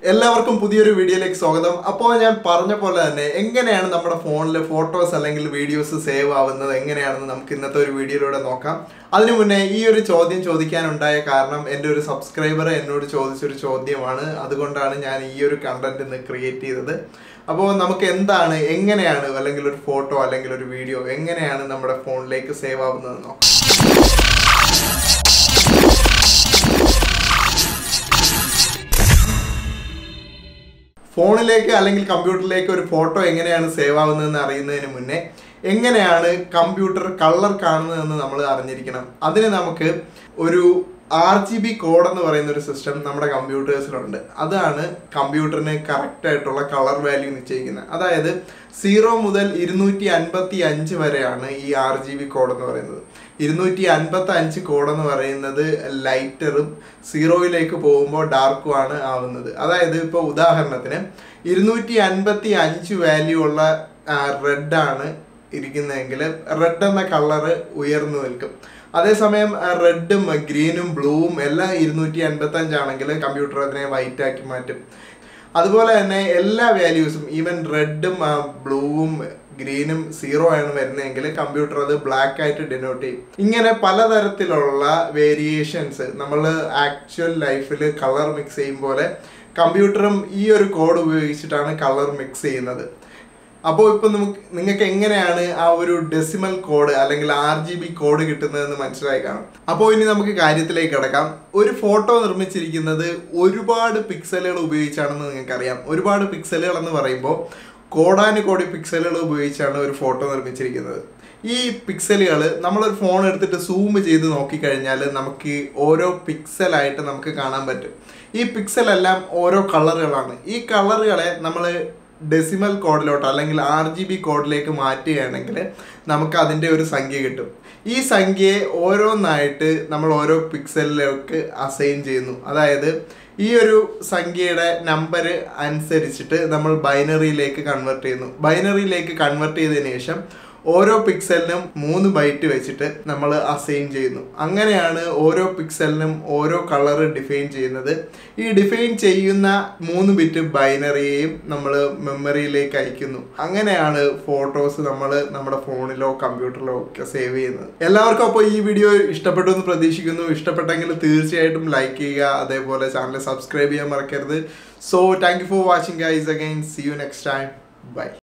എല്ലാവർക്കും പുതിയൊരു വീഡിയോയിലേക്ക് സ്വാഗതം അപ്പോൾ ഞാൻ പറഞ്ഞ പോലെ തന്നെ എങ്ങനെയാണ് നമ്മുടെ ഫോണിൽ ഫോട്ടോസ് അല്ലെങ്കിൽ വീഡിയോസ് സേവ് ആവുന്നത് എങ്ങനെയാണെന്ന് നമുക്ക് ഇന്നത്തെ ഒരു വീഡിയോയിലൂടെ നോക്കാം അതിനു മുന്നേ ഈ ഒരു ചോദ്യം ചോദിക്കാനുണ്ടായ കാരണം എൻ്റെ ഒരു സബ്സ്ക്രൈബർ എന്നോട് ചോദിച്ചൊരു ചോദ്യമാണ് അതുകൊണ്ടാണ് ഞാൻ ഈ ഒരു കണ്ടന്റ് ഇന്ന് ക്രിയേറ്റ് ചെയ്തത് അപ്പോൾ നമുക്ക് എന്താണ് എങ്ങനെയാണ് അല്ലെങ്കിൽ ഒരു ഫോട്ടോ അല്ലെങ്കിൽ ഒരു വീഡിയോ എങ്ങനെയാണ് നമ്മുടെ ഫോണിലേക്ക് സേവ് ആവുന്നത് നോക്കാം ഫോണിലേക്ക് അല്ലെങ്കിൽ കമ്പ്യൂട്ടറിലേക്ക് ഒരു ഫോട്ടോ എങ്ങനെയാണ് സേവ് ആവുന്നതെന്ന് അറിയുന്നതിന് മുന്നേ എങ്ങനെയാണ് കമ്പ്യൂട്ടർ കളർ കാണുന്നതെന്ന് നമ്മൾ അറിഞ്ഞിരിക്കണം അതിന് നമുക്ക് ഒരു ആർ ജി ബി കോഡ് എന്ന് പറയുന്ന ഒരു സിസ്റ്റം നമ്മുടെ കമ്പ്യൂട്ടേഴ്സിലുണ്ട് അതാണ് കമ്പ്യൂട്ടറിന് കറക്റ്റ് ആയിട്ടുള്ള കളർ വാല്യൂ നിശ്ചയിക്കുന്നത് അതായത് സീറോ മുതൽ ഇരുന്നൂറ്റി അൻപത്തി അഞ്ച് വരെയാണ് ഈ ആർ ജി ബി കോഡ് എന്ന് പറയുന്നത് ഇരുന്നൂറ്റി അൻപത്തി അഞ്ച് കോഡ് എന്ന് പറയുന്നത് ലൈറ്ററും സീറോയിലേക്ക് പോകുമ്പോൾ ഡാർക്കും ആണ് ആവുന്നത് അതായത് ഇപ്പോൾ ഉദാഹരണത്തിന് ഇരുന്നൂറ്റി അൻപത്തി അഞ്ച് വാല്യൂ ഉള്ള റെഡ് ആണ് ഇരിക്കുന്നതെങ്കിൽ റെഡ് എന്ന കളറ് ഉയർന്നു നിൽക്കും അതേസമയം റെഡും ഗ്രീനും ബ്ലൂവും എല്ലാം ഇരുന്നൂറ്റി അൻപത്തി അഞ്ചാണെങ്കിൽ കമ്പ്യൂട്ടർ അതിനെ വൈറ്റ് ആക്കി മാറ്റും അതുപോലെ തന്നെ എല്ലാ വാല്യൂസും ഈവൻ റെഡും ബ്ലൂവും ഗ്രീനും സീറോ ആണ് വരുന്നതെങ്കിൽ കമ്പ്യൂട്ടർ അത് ബ്ലാക്ക് ആയിട്ട് ഡിനോട്ട് ചെയ്യും ഇങ്ങനെ പലതരത്തിലുള്ള വേരിയേഷൻസ് നമ്മൾ ആക്ച്വൽ ലൈഫിൽ കളർ മിക്സ് ചെയ്യും പോലെ കമ്പ്യൂട്ടറും ഈ ഒരു കോഡ് ഉപയോഗിച്ചിട്ടാണ് കളർ മിക്സ് ചെയ്യുന്നത് അപ്പോൾ ഇപ്പൊ നമുക്ക് നിങ്ങൾക്ക് എങ്ങനെയാണ് ആ ഒരു ഡെസിമൽ കോഡ് അല്ലെങ്കിൽ ആർ ജി ബി കോഡ് കിട്ടുന്നതെന്ന് മനസ്സിലായി കാണും അപ്പോൾ ഇനി നമുക്ക് കാര്യത്തിലേക്ക് കിടക്കാം ഒരു ഫോട്ടോ നിർമ്മിച്ചിരിക്കുന്നത് ഒരുപാട് പിക്സലുകൾ ഉപയോഗിച്ചാണെന്ന് നിങ്ങൾക്കറിയാം ഒരുപാട് പിക്സലുകൾ എന്ന് പറയുമ്പോൾ കോടാനുകോടി പിക്സലുകൾ ഉപയോഗിച്ചാണ് ഒരു ഫോട്ടോ നിർമ്മിച്ചിരിക്കുന്നത് ഈ പിക്സലുകൾ നമ്മളൊരു ഫോൺ എടുത്തിട്ട് സൂം ചെയ്ത് നോക്കിക്കഴിഞ്ഞാൽ നമുക്ക് ഓരോ പിക്സലായിട്ട് നമുക്ക് കാണാൻ പറ്റും ഈ പിക്സലെല്ലാം ഓരോ കളറുകളാണ് ഈ കളറുകളെ നമ്മൾ ഡെസിമൽ കോഡിലോട്ട് അല്ലെങ്കിൽ ആർ ജി ബി കോഡിലേക്ക് മാറ്റുകയാണെങ്കിൽ നമുക്ക് അതിൻ്റെ ഒരു സംഖ്യ കിട്ടും ഈ സംഖ്യയെ ഓരോന്നായിട്ട് നമ്മൾ ഓരോ പിക്സലിലേക്ക് അസൈൻ ചെയ്യുന്നു അതായത് ഈ ഒരു സംഖ്യയുടെ നമ്പർ അനുസരിച്ചിട്ട് നമ്മൾ ബൈനറിയിലേക്ക് കൺവേർട്ട് ചെയ്യുന്നു ബൈനറിയിലേക്ക് കൺവേർട്ട് ചെയ്തതിന് ശേഷം ഓരോ പിക്സലിനും മൂന്ന് ബൈറ്റ് വെച്ചിട്ട് നമ്മൾ അസൈൻ ചെയ്യുന്നു അങ്ങനെയാണ് ഓരോ പിക്സലിനും ഓരോ കളർ ഡിഫൈൻ ചെയ്യുന്നത് ഈ ഡിഫൈൻ ചെയ്യുന്ന മൂന്ന് ബിറ്റ് ബൈനറിയെയും നമ്മൾ മെമ്മറിയിലേക്ക് അയക്കുന്നു അങ്ങനെയാണ് ഫോട്ടോസ് നമ്മൾ നമ്മുടെ ഫോണിലോ കമ്പ്യൂട്ടറിലോ ഒക്കെ സേവ് ചെയ്യുന്നത് എല്ലാവർക്കും അപ്പോൾ ഈ വീഡിയോ ഇഷ്ടപ്പെട്ടു എന്ന് പ്രതീക്ഷിക്കുന്നു ഇഷ്ടപ്പെട്ടെങ്കിൽ തീർച്ചയായിട്ടും ലൈക്ക് ചെയ്യുക അതേപോലെ ചാനൽ സബ്സ്ക്രൈബ് ചെയ്യാൻ മറക്കരുത് so thank you for watching guys again see you next time by